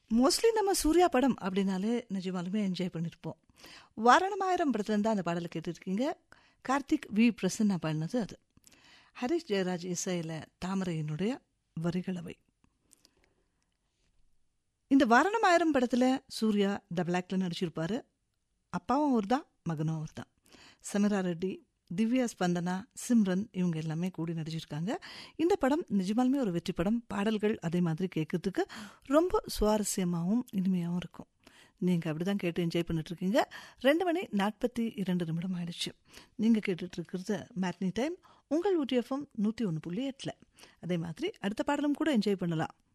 mostly நம்ம சூர்யா படம் அப்படின்னாலே நிஜமாலுமே என்ஜாய் பண்ணியிருப்போம் வாரணமாயிரம் படத்துலேருந்து அந்த பாடலை கேட்டுருக்கீங்க கார்த்திக் வி பிரசன்னா பாடினது அது ஹரிஷ் ஜெயராஜ் இசையில் தாமரையினுடைய வரிகளவை இந்த வாரணமாயிரம் படத்தில் சூர்யா டபுள் ஆக்டில் நடிச்சிருப்பாரு அப்பாவும் அவர் தான் மகனும் அவர் தான் சமிரா ரெட்டி திவ்யா ஸ்பந்தனா சிம்ரன் இவங்க எல்லாமே கூடி நடிச்சிருக்காங்க இந்த படம் நிஜமாலுமே ஒரு வெற்றி படம் பாடல்கள் அதே மாதிரி கேட்கறதுக்கு ரொம்ப சுவாரஸ்யமாகவும் இனிமையாகவும் இருக்கும் நீங்கள் அப்படி தான் கேட்டு என்ஜாய் பண்ணிட்டு இருக்கீங்க ரெண்டு மணி நாற்பத்தி இரண்டு நிமிடம் ஆயிடுச்சு நீங்கள் கேட்டுட்டு இருக்கிறது மேட்னி டைம் உங்கள் ஊட்டிஎஃப்எம் நூற்றி ஒன்று புள்ளி எட்டில் அதே மாதிரி அடுத்த பாடலும் கூட என்ஜாய் பண்ணலாம்